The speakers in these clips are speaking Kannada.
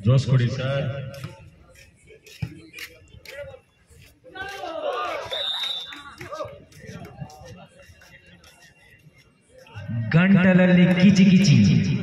ಜೋಸ್ ಕೊಡಿ ಸರ್ ಗಂಟಲಲ್ಲಿ ಕಿಚಿ ಕಿಚಿ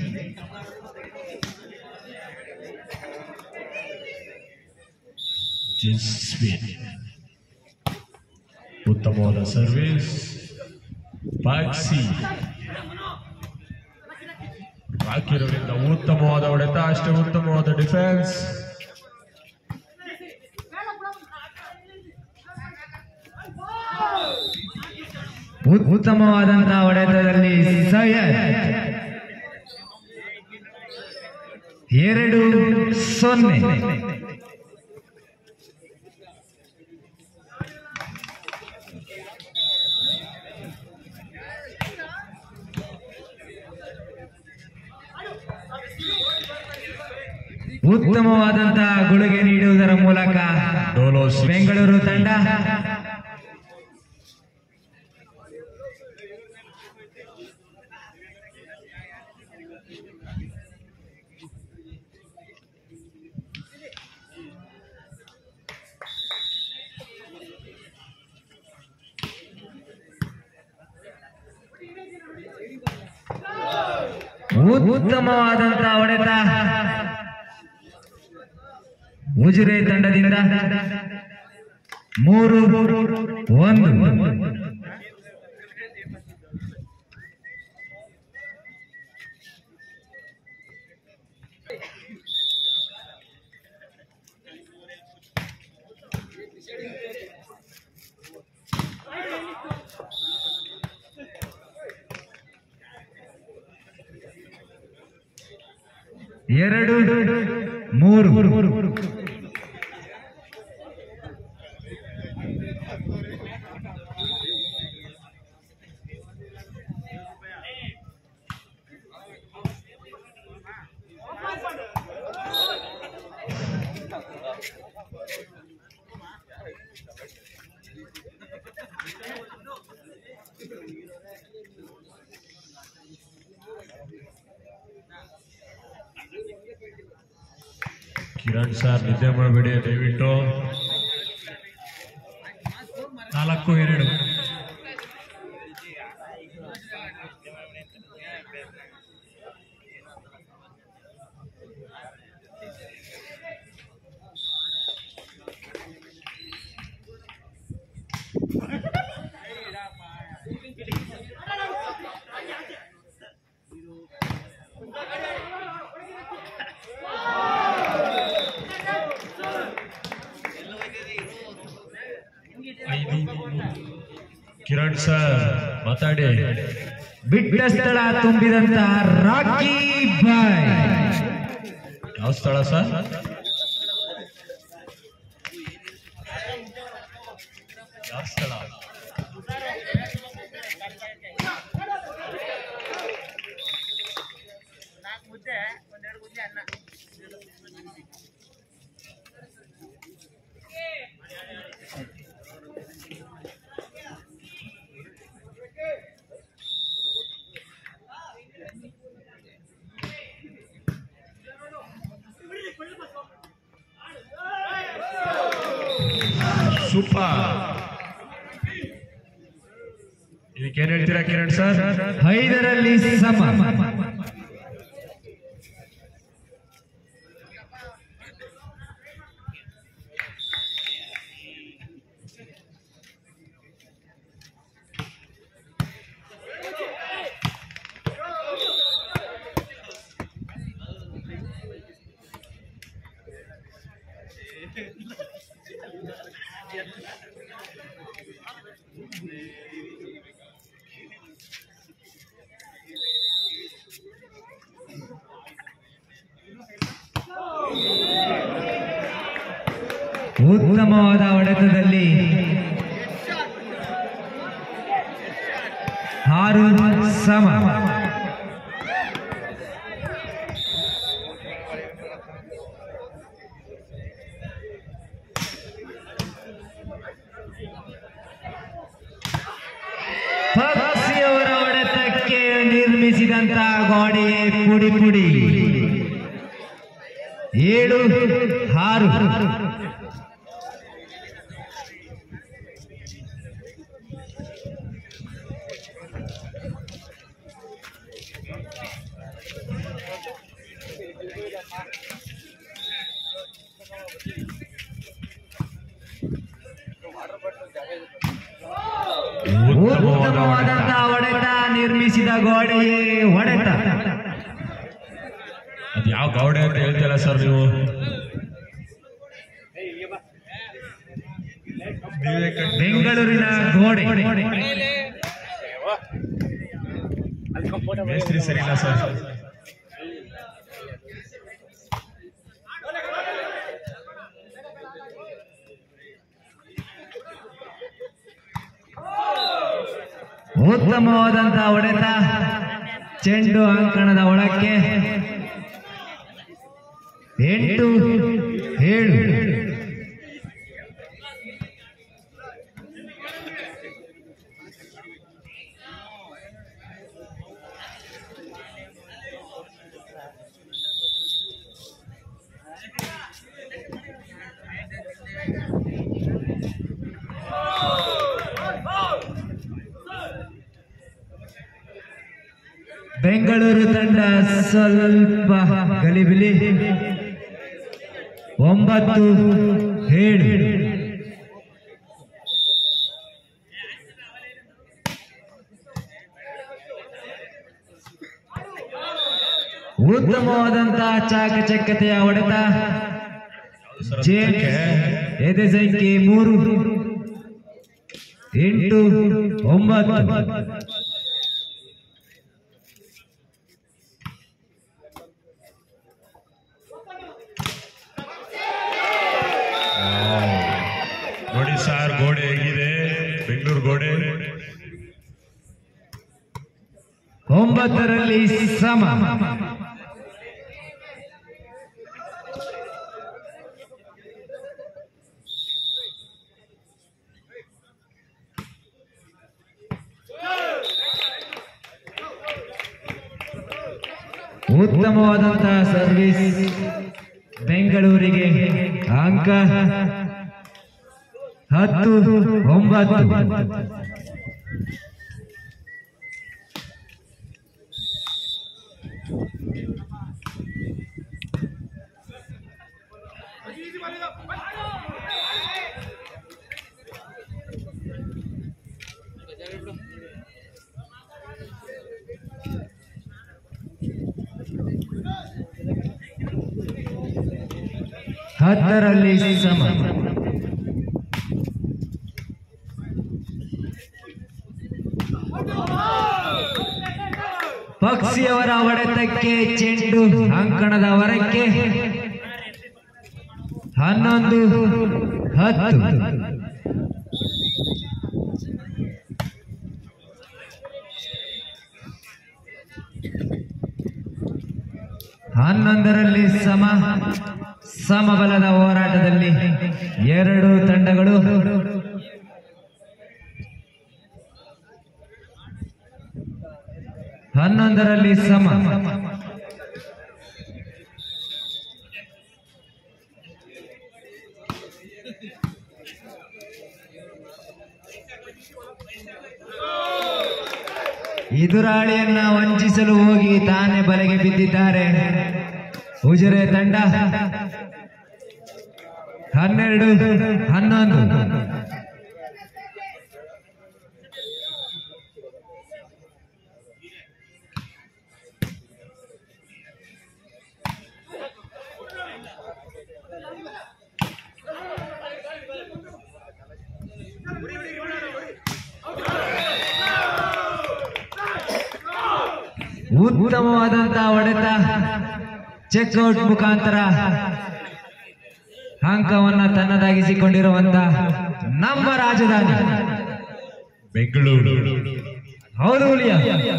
ಜಸ್ವಿನ್ ಉತ್ತಮವಾದ ಸರ್ವಿಸ್ ಬಾಕ್ಸಿ ಹಾಕಿರೋದ್ರಿಂದ ಉತ್ತಮವಾದ ಹೊಡೆತ ಅಷ್ಟೇ ಉತ್ತಮವಾದ ಡಿಫೆನ್ಸ್ ಉತ್ತಮವಾದಂತಹ ಹೊಡೆತದಲ್ಲಿ ಸೈಯದ್ ಎರಡು ಸೊನ್ನೆ ಉತ್ತಮವಾದಂತಹ ಗುಳಿಗೆ ನೀಡುವುದರ ಮೂಲಕ ಡೋಲೋ six. ಬೆಂಗಳೂರು ತಂಡ ಉತ್ತಮವಾದಂತಹ ಹೊಡೆತ ಉಜಿರೆ ತಂಡದಿಂದ ಮೂರು ಒಂದು ಎರಡು ಮೂರು ಕಿರಣ್ ಸರ್ ನಿದ್ದೆ ಮಾಡಬೇಡಿ ದಯವಿಟ್ಟು ನಾಲ್ಕು ಎರಡು ಐದು ಕಿರಣ್ ಸರ್ ಮಾತಾಡಿ ಬಿಟ್ಟ ಸ್ಥಳ ತುಂಬಿದಂತಹ ರಾಕಿ ಬಾಯ್ ಯಾವ ಸ್ಥಳ ಸರ್ ಯಾವ ಸ್ಥಳ ಸೂಪರ್ ಇದಕ್ಕೇನ್ ಹೇಳ್ತೀರಾ ಕಿರಣ್ ಸರ್ ಐದರಲ್ಲಿ ಸಮ ಉತ್ತಮವಾದ ಹೊಡೆತದಲ್ಲಿ ಆರು ಸಮ ಪಕ್ಷಿಯವರ ಹೊಡೆತಕ್ಕೆ ನಿರ್ಮಿಸಿದಂತ ಗೋಡೆಯೇ ಪುಡಿ ಪುಡಿ ಏಳು ಆರು ಉತ್ತಮವಾದಂತಹ ಹೊಡೆತ ನಿರ್ಮಿಸಿದ ಗೋಡೆಯೇ ಹೊಡೆತ ಅದು ಯಾವ ಗೌಡೆ ಅಂತ ಹೇಳ್ತಿಲ್ಲ ಸರ್ ನೀವು ನೀವೇ ಕಟ್- ಬೆಂಗಳೂರಿನ ಗೋಡೆ ಮೇಸ್ತ್ರಿ ಸರಿ ಇಲ್ಲ ಸರ್ ಉತ್ತಮವಾದಂತಹ ಹೊಡೆತ ಚೆಂಡು ಅಂಕಣದ ಒಳಕ್ಕೆ ಎಂಟು ಏಳು ಬೆಂಗಳೂರು ತಂಡ ಸ್ವಲ್ಪ ಗಲಿಬಿಲಿ ಒಂಬತ್ತು ಏಳು ಉತ್ತಮವಾದಂತಹ ಚಾಕಚಕ್ಯತೆಯ ಹೊಡೆತ ಸರ್, ಜೇಮ್ಸ್ ಅದಕ್ಕೆ ಎದೆ ಸಂಖ್ಯೆ ಮೂರು ಎಂಟು ಒಂಬತ್ತು ನೋಡಿ ಸರ್ ಗೋಡೆ ಹೇಗಿದೆ ಬೆಂಗಳೂರು ಗೋಡೆ ಒಂಬತ್ತರಲ್ಲಿ ಸಮ ಉತ್ತಮವಾದಂತಹ ಸರ್ವಿಸ್ ಬೆಂಗಳೂರಿಗೆ ಅಂಕ ಹತ್ತು ಒಂಬತ್ತು ಹತ್ತರಲ್ಲಿ ಸಮ ಪಕ್ಷಿಯವರ ಹೊಡೆತಕ್ಕೆ ಚೆಂಡು ಅಂಕಣದ ಹೊರಕ್ಕೆ ಹನ್ನೊಂದು ಹತ್ತು ಹನ್ನೊಂದರಲ್ಲಿ ಸಮ ಸಮಬಲದ ಹೋರಾಟದಲ್ಲಿ ಎರಡು ತಂಡಗಳು ಹನ್ನೊಂದರಲ್ಲಿ ಸಮ ಎದುರಾಳಿಯನ್ನ ವಂಚಿಸಲು ಹೋಗಿ ತಾನೇ ಬಲೆಗೆ ಬಿದ್ದಿದ್ದಾರೆ ಉಜಿರೆ ತಂಡ ಹನ್ನೆರಡು ಹನ್ನೊಂದು ಉತ್ತಮವಾದಂತಹ ಹೊಡೆತ ಚೆಕ್ಔಟ್ ಮುಖಾಂತರ ಅಂಕವನ್ನ ತನ್ನದಾಗಿಸಿಕೊಂಡಿರುವಂತ ನಮ್ಮ ರಾಜಧಾನಿ ಬೆಂಗಳೂರು ಹೌದು ಹುಲಿಯ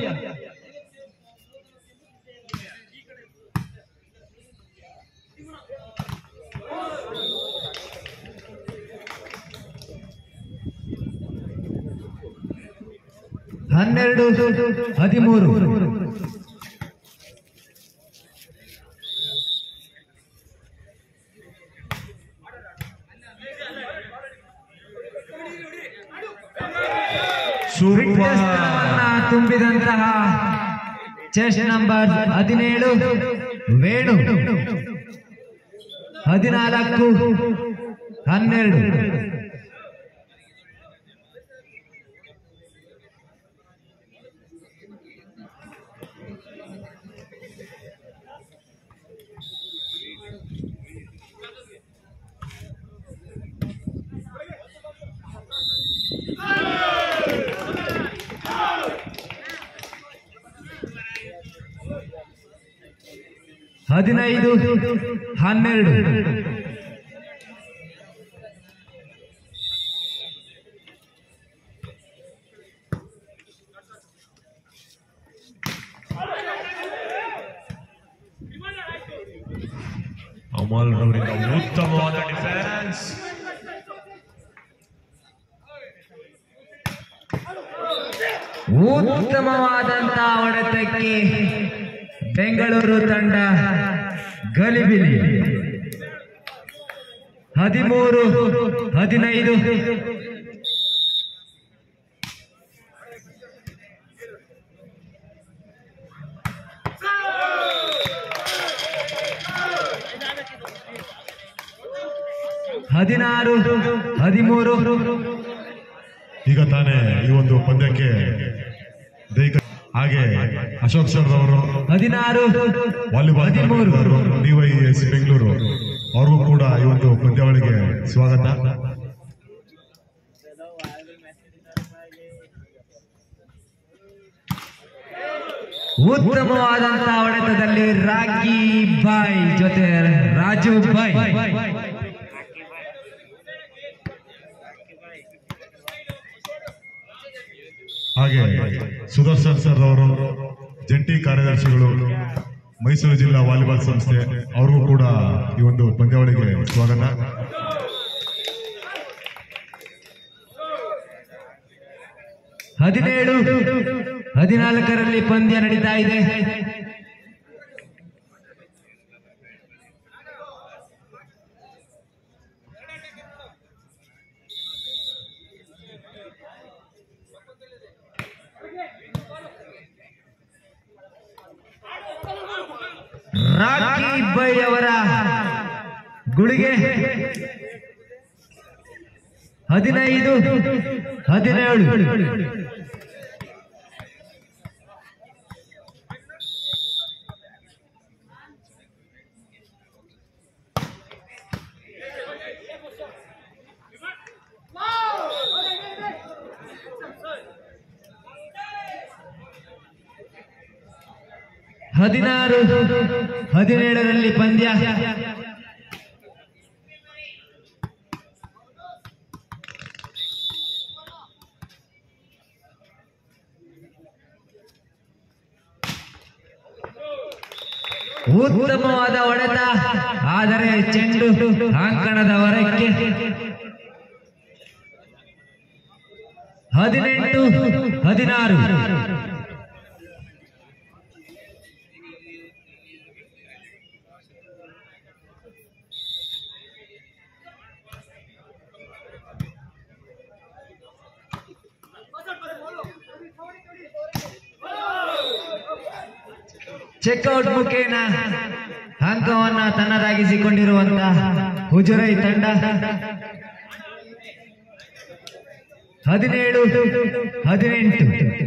ಹನ್ನೆರಡು ಹದಿಮೂರು ಸೂಪರ್ ಸ್ಥಳವನ್ನ ತುಂಬಿದಂತಹ ಚೆಸ್ಟ್ ನಂಬರ್ ಹದಿನೇಳು ವೇಣು ಹದಿನಾಲ್ಕು ಹನ್ನೆರಡು ಹದಿನೈದು ಹನ್ನೆರಡು ಅಮಲ್ ರವರಿಂದ ಉತ್ತಮವಾದ ಡಿಫೆನ್ಸ್ ಉತ್ತಮವಾದಂತಹ ಹೊಡೆತಕ್ಕೆ ಬೆಂಗಳೂರು ತಂಡ ಗಲಿಬಿಲಿ ಹದಿಮೂರು ಹದಿನೈದು ಹದಿನಾರು ಹದಿಮೂರು ಈಗ ತಾನೇ ಈ ಒಂದು ಪಂದ್ಯಕ್ಕೆ ದೈಹಿಕ ಹಾಗೆ ಅಶೋಕ್ ಸರ್ ಅವರು ಹದಿನಾರು ವಾಲಿಬಾಲ್ ಹದಿಮೂರು ಡಿವೈಎಸ್ ಬೆಂಗಳೂರು ಅವ್ರಿಗೂ ಕೂಡ ಈ ಒಂದು ಪಂದ್ಯಾವಳಿಗೆ ಸ್ವಾಗತ ಉತ್ತಮವಾದಂತಹ ಹೊಡೆತದಲ್ಲಿ ರಾಗಿ ಬಾಯ್ ಜೊತೆ ರಾಜು ಬಾಯ್ ಹಾಗೆ ಸುದರ್ಶನ್ ಸರ್ ಅವರು ಜಂಟಿ ಕಾರ್ಯದರ್ಶಿಗಳು ಮೈಸೂರು ಜಿಲ್ಲಾ ವಾಲಿಬಾಲ್ ಸಂಸ್ಥೆ ಅವ್ರಿಗೂ ಕೂಡ ಈ ಒಂದು ಪಂದ್ಯಾವಳಿಗೆ ಸ್ವಾಗತ ಹದಿನೇಳು ಹದಿನಾಲ್ಕರಲ್ಲಿ ಪಂದ್ಯ ನಡೀತಾ ಇದೆ ರಾಕಿ ಬೈ ಅವರ ಗುಳಿಗೆ ಹದಿನೈದು ಹದಿನೇಳು ಹದಿನಾರು ಹದಿನೇಳರಲ್ಲಿ ಪಂದ್ಯ ಉತ್ತಮವಾದ ಹೊಡೆತ ಆದರೆ ಚೆಂಡು ಅಂಕಣದ ಹೊರಕ್ಕೆ ಹದಿನೆಂಟು ಹದಿನಾರು ಚೆಕ್ಔಟ್ ಮುಖೇನ ಅಂಕವನ್ನ ತನ್ನದಾಗಿಸಿಕೊಂಡಿರುವಂತಹ ಹುಜುರೈ ತಂಡ ಹದಿನೇಳು ಹದಿನೆಂಟು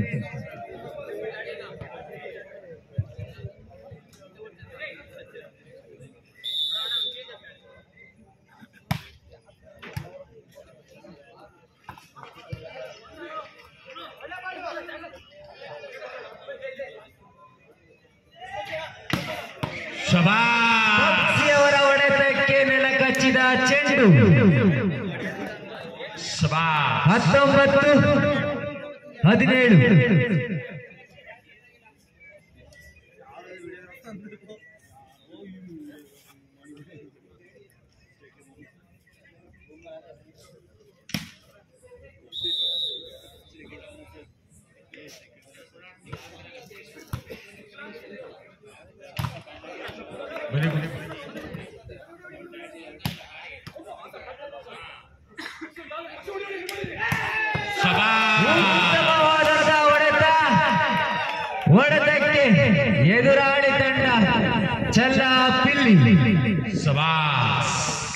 ಶಬಾಷ್ ಅವರ ಹೊಡೆತಕ್ಕೆ ನೆಲಕಚ್ಚಿದ ಚೆಂಡು ಶಬಾಷ್ ಹತ್ತೊಂಬತ್ತು ಹದಿನೇಳು ಬನ್ನಿ ಬನ್ನಿ ಶಬಾಷ್ ಗಿಲ್ಲಿ ಸಬಾಸ್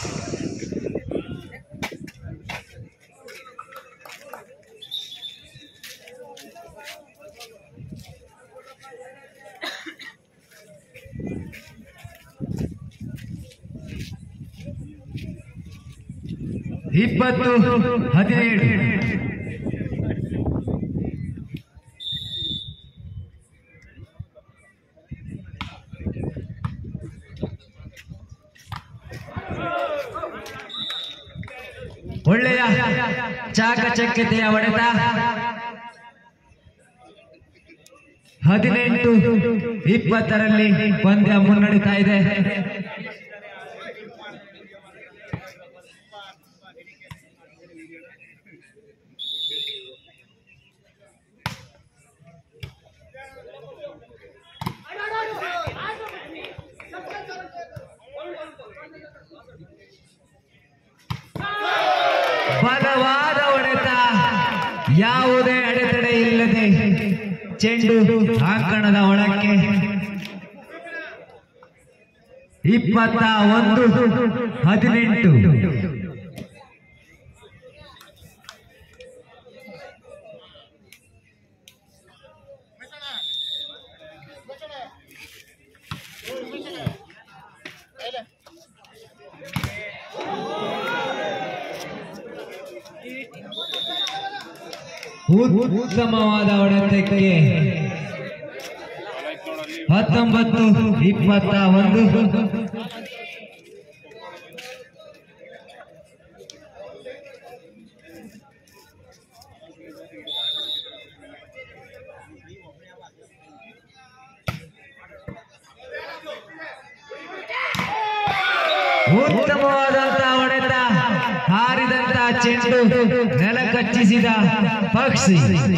ಇಪ್ಪತ್ತು ಹದಿನೇಳು ಒಳ್ಳೆಯ ಚಾಕಚಕ್ಯತೆಯ ಹೊಡೆತ ಹದಿನೆಂಟು ಇಪ್ಪತ್ತರಲ್ಲಿ ಪಂದ್ಯ ಮುನ್ನಡೀತಾ ಇದೆ ಬಲವಾದ ಹೊಡೆತ ಯಾವುದೇ ಅಡೆತಡೆ ಇಲ್ಲದೆ ಚೆಂಡು ಅಂಕಣದ ಒಳಕ್ಕೆ ಇಪ್ಪತ್ತ ಒಂದು ಹದಿನೆಂಟು ಉತ್ತಮವಾದ ಹೊಡೆತಕ್ಕೆ ಹತ್ತೊಂಬತ್ತು ಇಪ್ಪತ್ತ ಒಂದು ಉತ್ತಮವಾದಂತಹ ಹೊಡೆತ ಹಾರಿದಂತ ಚೆಂಡು ನೆಲ ಕಚ್ಚಿಸಿದ ಪಕ್ಷಿ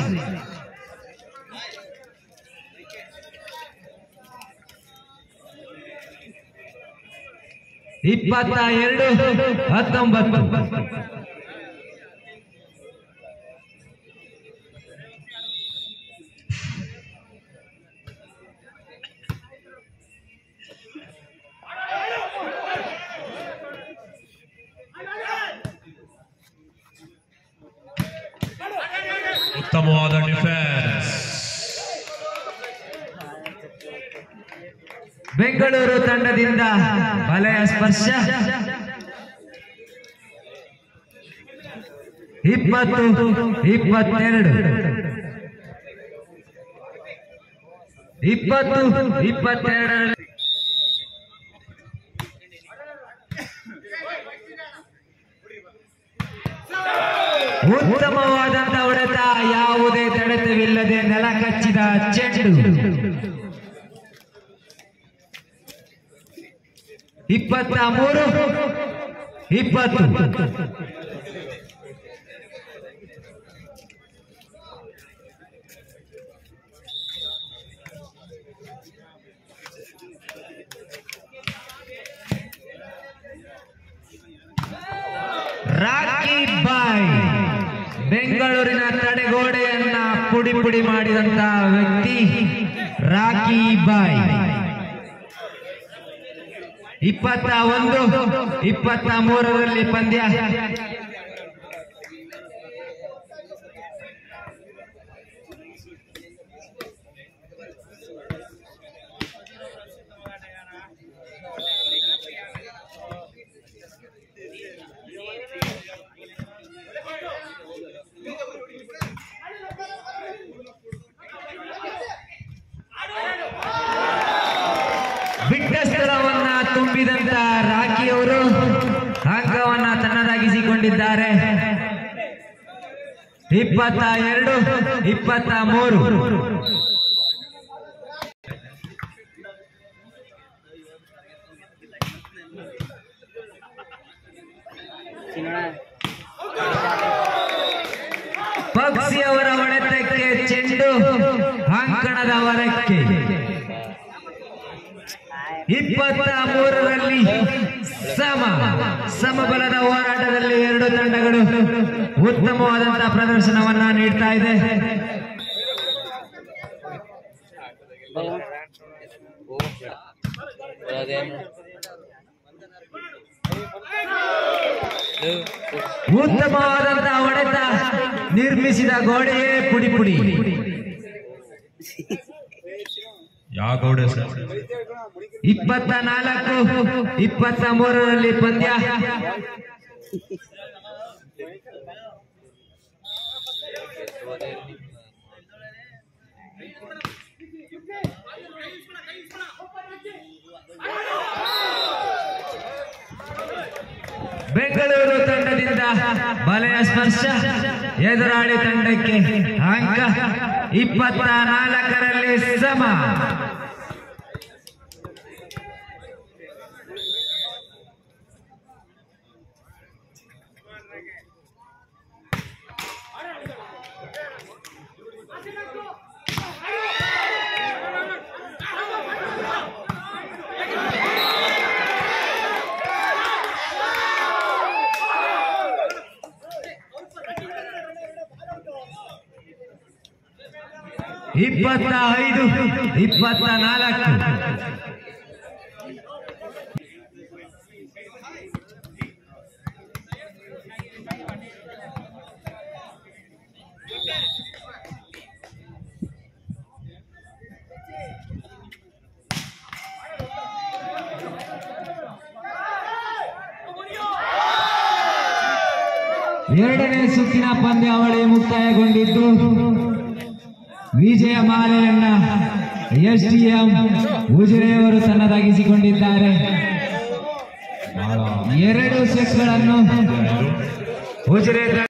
ಇಪ್ಪತ್ತ ಎರಡು ಹತ್ತೊಂಬತ್ತು ಉತ್ತಮವಾದ ಡಿಫೆನ್ಸ್ ಬೆಂಗಳೂರು ತಂಡದಿಂದ ವಲಯ ಸ್ಪರ್ಶ ಇಪ್ಪತ್ತು ಇಪ್ಪತ್ತೆರಡು ಇಪ್ಪತ್ತು ಇಪ್ಪತ್ತೆರಡರಲ್ಲಿ ಉತ್ತಮವಾದಂತಹ ಹೊಡೆತ ಯಾವುದೇ ತಡೆತವಿಲ್ಲದೆ ನೆಲ ಕಚ್ಚಿದ ಚೆಂಡು ಇಪ್ಪತ್ತ ಮೂರು ಇಪ್ಪತ್ತು ರಾಕಿ ಬಾಯ್ ಬೆಂಗಳೂರಿನ ತಡೆಗೋಡೆಯನ್ನ ಪುಡಿ ಪುಡಿ ಮಾಡಿದಂತ ವ್ಯಕ್ತಿ ರಾಕಿ ಬಾಯ್ ಇಪ್ಪತ್ತ ಒಂದು ಇಪ್ಪತ್ತ ಮೂರರಲ್ಲಿ ಪಂದ್ಯ ಬಿಟ್ಟ ಸ್ಥಳವನ್ನ ತುಂಬಿದಂತ ರಾಖಿಯವರು ಅಂಕವನ್ನ ತನ್ನದಾಗಿಸಿಕೊಂಡಿದ್ದಾರೆ ಇಪ್ಪತ್ತ ಎರಡು ಇಪ್ಪತ್ತ ಮೂರು ಪಕ್ಷಿಯವರ ಹೊಡೆತಕ್ಕೆ ಚೆಂಡು ಅಂಕಣದ ಹೊರಕ್ಕೆ ಇಪ್ಪತ್ತ ಮೂರರಲ್ಲಿ ಸಮ ಸಮಬಲದ ಹೋರಾಟದಲ್ಲಿ ಎರಡು ತಂಡಗಳು ಉತ್ತಮವಾದಂತಹ ಪ್ರದರ್ಶನವನ್ನ ನೀಡ್ತಾ ಇದೆ ಅದೇನು ಉತ್ತಮವಾದಂತಹ ಹೊಡೆತ ನಿರ್ಮಿಸಿದ ಗೋಡೆಯೇ ಪುಡಿ ಪುಡಿ ಯಾವ ಗೋಡೆ ಸರ್ ಇಪ್ಪತ್ತ ನಾಲ್ಕು ಇಪ್ಪತ್ತ ಮೂರರಲ್ಲಿ ಪಂದ್ಯ ಬೆಂಗಳೂರು ತಂಡದಿಂದ ಬಲೆಯ ಸ್ಪರ್ಶ ಎದುರಾಳಿ ತಂಡಕ್ಕೆ ಅಂಕ ಇಪ್ಪತ್ತ ನಾಲ್ಕರಲ್ಲಿ ಸಮ ಇಪ್ಪತ್ತ ಐದು ಇಪ್ಪತ್ತ ನಾಲ್ಕು ಎರಡನೇ ಸುತ್ತಿನ ಪಂದ್ಯಾವಳಿ ಮುಕ್ತಾಯಗೊಂಡಿದ್ದು ವಿಜಯ ಮಾಲೆಯನ್ನ ಎಸ್ ಟಿ ಎಂ ಉಜಿರೆಯವರು ತನ್ನದಾಗಿಸಿಕೊಂಡಿದ್ದಾರೆ ಎರಡು ಸೆಟ್ಗಳನ್ನು ಉಜಿರೆ